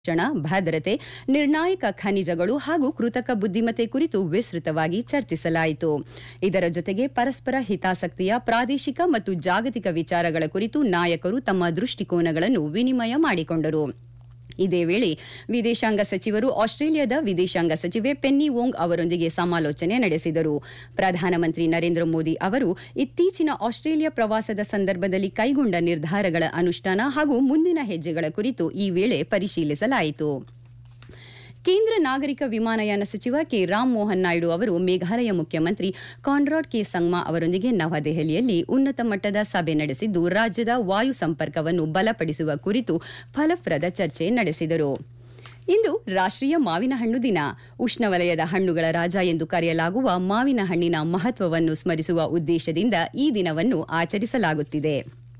ಶಿಕ್ಷಣ ಭದ್ರತೆ ನಿರ್ಣಾಯಕ ಖನಿಜಗಳು ಹಾಗೂ ಕೃತಕ ಬುದ್ದಿಮತ್ತೆ ಕುರಿತು ವಿಸ್ತೃತವಾಗಿ ಚರ್ಚಿಸಲಾಯಿತು ಇದರ ಜೊತೆಗೆ ಪರಸ್ಪರ ಹಿತಾಸಕ್ತಿಯ ಪ್ರಾದೇಶಿಕ ಮತ್ತು ಜಾಗತಿಕ ವಿಚಾರಗಳ ಕುರಿತು ನಾಯಕರು ತಮ್ಮ ದೃಷ್ಟಿಕೋನಗಳನ್ನು ವಿನಿಮಯ ಮಾಡಿಕೊಂಡರು ಇದೇ ವೇಳೆ ವಿದೇಶಾಂಗ ಸಚಿವರು ಆಸ್ಟ್ರೇಲಿಯಾದ ವಿದೇಶಾಂಗ ಸಚಿವೆ ಪೆನ್ನಿ ವೋಂಗ್ ಅವರೊಂದಿಗೆ ಸಮಾಲೋಚನೆ ನಡೆಸಿದರು ಪ್ರಧಾನಮಂತ್ರಿ ನರೇಂದ್ರ ಮೋದಿ ಅವರು ಇತ್ತೀಚಿನ ಆಸ್ಟ್ರೇಲಿಯಾ ಪ್ರವಾಸದ ಸಂದರ್ಭದಲ್ಲಿ ಕೈಗೊಂಡ ನಿರ್ಧಾರಗಳ ಅನುಷ್ಠಾನ ಹಾಗೂ ಮುಂದಿನ ಹೆಜ್ಜೆಗಳ ಕುರಿತು ಈ ವೇಳೆ ಪರಿಶೀಲಿಸಲಾಯಿತು ಕೇಂದ್ರ ನಾಗರಿಕ ವಿಮಾನಯಾನ ಸಚಿವ ಕೆ ರಾಮ್ ಮೋಹನ್ ನಾಯ್ಡು ಅವರು ಮೇಘಾಲಯ ಮುಖ್ಯಮಂತ್ರಿ ಕಾನ್ರಾಡ್ ಕೆ ಸಂಗ್ಮಾ ಅವರೊಂದಿಗೆ ನವದೆಹಲಿಯಲ್ಲಿ ಉನ್ನತ ಮಟ್ಟದ ಸಭೆ ನಡೆಸಿದ್ದು ರಾಜ್ಯದ ವಾಯು ಸಂಪರ್ಕವನ್ನು ಬಲಪಡಿಸುವ ಕುರಿತು ಫಲಪ್ರದ ಚರ್ಚೆ ನಡೆಸಿದರು ಇಂದು ರಾಷ್ಟ್ರೀಯ ಮಾವಿನ ಹಣ್ಣು ದಿನ ಉಷ್ಣವಲಯದ ಹಣ್ಣುಗಳ ರಾಜ ಎಂದು ಕರೆಯಲಾಗುವ ಮಾವಿನ ಹಣ್ಣಿನ ಮಹತ್ವವನ್ನು ಸ್ಮರಿಸುವ ಉದ್ದೇಶದಿಂದ ಈ ದಿನವನ್ನು ಆಚರಿಸಲಾಗುತ್ತಿದೆ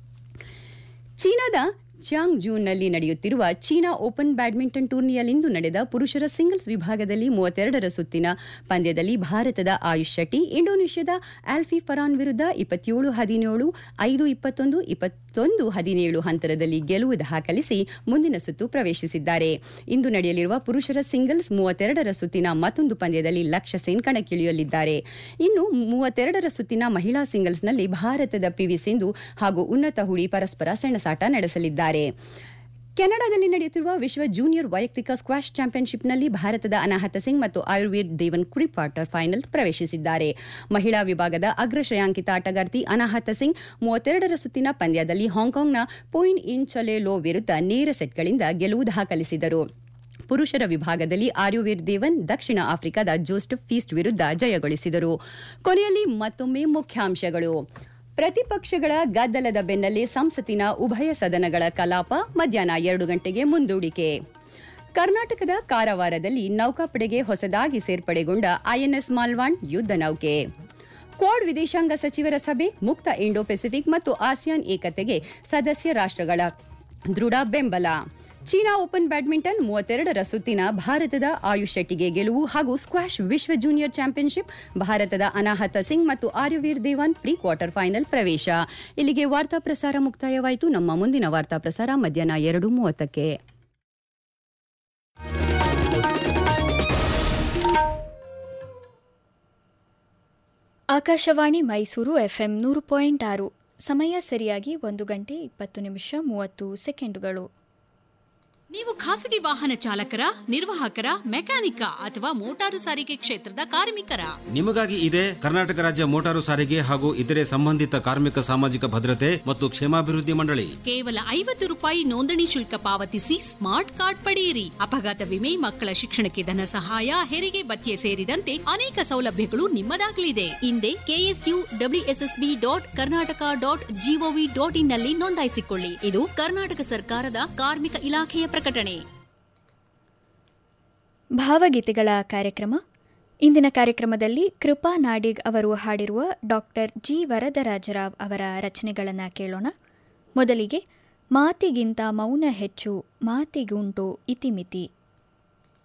ಚೀನಾದ ಚಾಂಗ್ ಜೂನ್ನಲ್ಲಿ ನಡೆಯುತ್ತಿರುವ ಚೀನಾ ಓಪನ್ ಬ್ಯಾಡ್ಮಿಂಟನ್ ಟೂರ್ನಿಯಲ್ಲಿಂದು ನಡೆದ ಪುರುಷರ ಸಿಂಗಲ್ಸ್ ವಿಭಾಗದಲ್ಲಿ ಮೂವತ್ತೆರಡರ ಸುತ್ತಿನ ಪಂದ್ಯದಲ್ಲಿ ಭಾರತದ ಆಯುಷ್ ಶೆಟ್ಟಿ ಇಂಡೋನೇಷ್ಯಾದ ಆಲ್ಫಿ ಫರಾನ್ ವಿರುದ್ಧ ಇಪ್ಪತ್ತೇಳು ಹದಿನೇಳು ಐದು ಇಪ್ಪತ್ತೊಂದು ಇಪ್ಪತ್ತೊಂದು ಹದಿನೇಳು ಹಂತರದಲ್ಲಿ ಗೆಲುವು ದಾಖಲಿಸಿ ಮುಂದಿನ ಸುತ್ತು ಪ್ರವೇಶಿಸಿದ್ದಾರೆ ಇಂದು ನಡೆಯಲಿರುವ ಪುರುಷರ ಸಿಂಗಲ್ಸ್ ಮೂವತ್ತೆರಡರ ಸುತ್ತಿನ ಮತ್ತೊಂದು ಪಂದ್ಯದಲ್ಲಿ ಲಕ್ಷ್ಯ ಸೇನ್ ಕಣಕ್ಕಿಳಿಯಲಿದ್ದಾರೆ ಇನ್ನು ಮೂವತ್ತೆರಡರ ಸುತ್ತಿನ ಮಹಿಳಾ ಸಿಂಗಲ್ಸ್ನಲ್ಲಿ ಭಾರತದ ಪಿವಿ ಸಿಂಧು ಹಾಗೂ ಉನ್ನತ ಹುಡಿ ಪರಸ್ಪರ ಸೆಣಸಾಟ ನಡೆಸಲಿದ್ದಾರೆ ಕೆನಡಾದಲ್ಲಿ ನಡೆಯುತ್ತಿರುವ ವಿಶ್ವ ಜೂನಿಯರ್ ವೈಯಕ್ತಿಕ ಸ್ಕ್ವಾಷ್ ಚಾಂಪಿಯನ್ಶಿಪ್ನಲ್ಲಿ ಭಾರತದ ಅನಾಹತ ಸಿಂಗ್ ಮತ್ತು ಆಯುರ್ವೇದ್ ದೇವನ್ ಕುರಿ ಕ್ವಾರ್ಟರ್ ಫೈನಲ್ ಪ್ರವೇಶಿಸಿದ್ದಾರೆ ಮಹಿಳಾ ವಿಭಾಗದ ಅಗ್ರ ಶ್ರೇಯಾಂಕಿತ ಆಟಗಾರ್ತಿ ಅನಾಹತ ಸಿಂಗ್ ಮೂವತ್ತೆರಡರ ಸುತ್ತಿನ ಪಂದ್ಯದಲ್ಲಿ ಹಾಂಕಾಂಗ್ನ ಪೋಯಿನ್ ಇನ್ ಚಲೇಲೋ ವಿರುದ್ಧ ನೇರ ಸೆಟ್ಗಳಿಂದ ಗೆಲುವು ದಾಖಲಿಸಿದರು ಪುರುಷರ ವಿಭಾಗದಲ್ಲಿ ಆರ್ಯುವೀರ್ ದೇವನ್ ದಕ್ಷಿಣ ಆಫ್ರಿಕಾದ ಜೋಸ್ಟಫ್ ಫೀಸ್ಟ್ ವಿರುದ್ಧ ಜಯಗಳಿಸಿದರು ಕೊನೆಯಲ್ಲಿ ಮತ್ತೊಮ್ಮೆ ಮುಖ್ಯಾಂಶಗಳು ಪ್ರತಿಪಕ್ಷಗಳ ಗದ್ದಲದ ಬೆನ್ನಲ್ಲೇ ಸಂಸತ್ತಿನ ಉಭಯ ಸದನಗಳ ಕಲಾಪ ಮಧ್ಯಾಹ್ನ ಎರಡು ಗಂಟೆಗೆ ಮುಂದೂಡಿಕೆ ಕರ್ನಾಟಕದ ಕಾರವಾರದಲ್ಲಿ ನೌಕಾಪಡೆಗೆ ಹೊಸದಾಗಿ ಸೇರ್ಪಡೆಗೊಂಡ ಐಎನ್ಎಸ್ ಮಾಲ್ವಾಂಡ್ ಯುದ್ಧ ನೌಕೆ ಕ್ವಾಡ್ ವಿದೇಶಾಂಗ ಸಚಿವರ ಸಭೆ ಮುಕ್ತ ಇಂಡೋ ಪೆಸಿಫಿಕ್ ಮತ್ತು ಆಸಿಯಾನ್ ಏಕತೆಗೆ ಸದಸ್ಯ ರಾಷ್ಟ್ರಗಳ ದೃಢ ಬೆಂಬಲ ಚೀನಾ ಓಪನ್ ಬ್ಯಾಡ್ಮಿಂಟನ್ ಮೂವತ್ತೆರಡರ ಸುತ್ತಿನ ಭಾರತದ ಆಯುಷ್ ಶೆಟ್ಟಿಗೆ ಗೆಲುವು ಹಾಗೂ ಸ್ಕ್ವಾಷ್ ವಿಶ್ವ ಜೂನಿಯರ್ ಚಾಂಪಿಯನ್ಶಿಪ್ ಭಾರತದ ಅನಾಹತ ಸಿಂಗ್ ಮತ್ತು Aryaveer Dewan pre quarter final ಪ್ರವೇಶ ಇಲ್ಲಿಗೆ ವಾರ್ತಾ ಪ್ರಸಾರ ಮುಕ್ತಾಯವಾಯಿತು ನಮ್ಮ ಮುಂದಿನ ವಾರ್ತಾ ಪ್ರಸಾರ ಮಧ್ಯಾಹ್ನ ಎರಡು ಮೂವತ್ತಕ್ಕೆ ಆಕಾಶವಾಣಿ ಮೈಸೂರು ಎಫ್ಎಂ ನೂರು ಪಾಯಿಂಟ್ ಆರು ಸಮಯ ಸರಿಯಾಗಿ ಒಂದು ಗಂಟೆ ಇಪ್ಪತ್ತು ನಿಮಿಷ ಮೂವತ್ತು ಸೆಕೆಂಡುಗಳು ನೀವು ಖಾಸಗಿ ವಾಹನ ಚಾಲಕರ ನಿರ್ವಾಹಕರ ಮೆಕ್ಯಾನಿಕ ಅಥವಾ ಮೋಟಾರು ಸಾರಿಗೆ ಕ್ಷೇತ್ರದ ಕಾರ್ಮಿಕರ ನಿಮಗಾಗಿ ಇದೆ ಕರ್ನಾಟಕ ರಾಜ್ಯ ಮೋಟಾರು ಸಾರಿಗೆ ಹಾಗೂ ಇತರೆ ಸಂಬಂಧಿತ ಕಾರ್ಮಿಕ ಸಾಮಾಜಿಕ ಭದ್ರತೆ ಮತ್ತು ಕ್ಷೇಮಾಭಿವೃದ್ಧಿ ಮಂಡಳಿ ಕೇವಲ ಐವತ್ತು ರೂಪಾಯಿ ನೋಂದಣಿ ಶುಲ್ಕ ಪಾವತಿಸಿ ಸ್ಮಾರ್ಟ್ ಕಾರ್ಡ್ ಪಡೆಯಿರಿ ಅಪಘಾತ ವಿಮೆ ಮಕ್ಕಳ ಶಿಕ್ಷಣಕ್ಕೆ ಧನ ಸಹಾಯ ಹೆರಿಗೆ ಭತ್ಯೆ ಸೇರಿದಂತೆ ಅನೇಕ ಸೌಲಭ್ಯಗಳು ನಿಮ್ಮದಾಗಲಿದೆ ಹಿಂದೆ KSU WSSB dot Karnataka dot GOV dot in ನಲ್ಲಿ ನೋಂದಾಯಿಸಿಕೊಳ್ಳಿ ಇದು ಕರ್ನಾಟಕ ಸರ್ಕಾರದ ಕಾರ್ಮಿಕ ಇಲಾಖೆಯ ಪ್ರಕಟಣೆ ಭಾವಗೀತೆಗಳ ಕಾರ್ಯಕ್ರಮ ಇಂದಿನ ಕಾರ್ಯಕ್ರಮದಲ್ಲಿ ಕೃಪಾ ನಾಡಿಗ್ ಅವರು ಹಾಡಿರುವ ಡಾಕ್ಟರ್ ಜಿ ವರದರಾಜರಾವ್ ಅವರ ರಚನೆಗಳನ್ನು ಕೇಳೋಣ ಮೊದಲಿಗೆ ಮಾತಿಗಿಂತ ಮೌನ ಹೆಚ್ಚು ಮಾತಿಗುಂಟು ಇತಿಮಿತಿ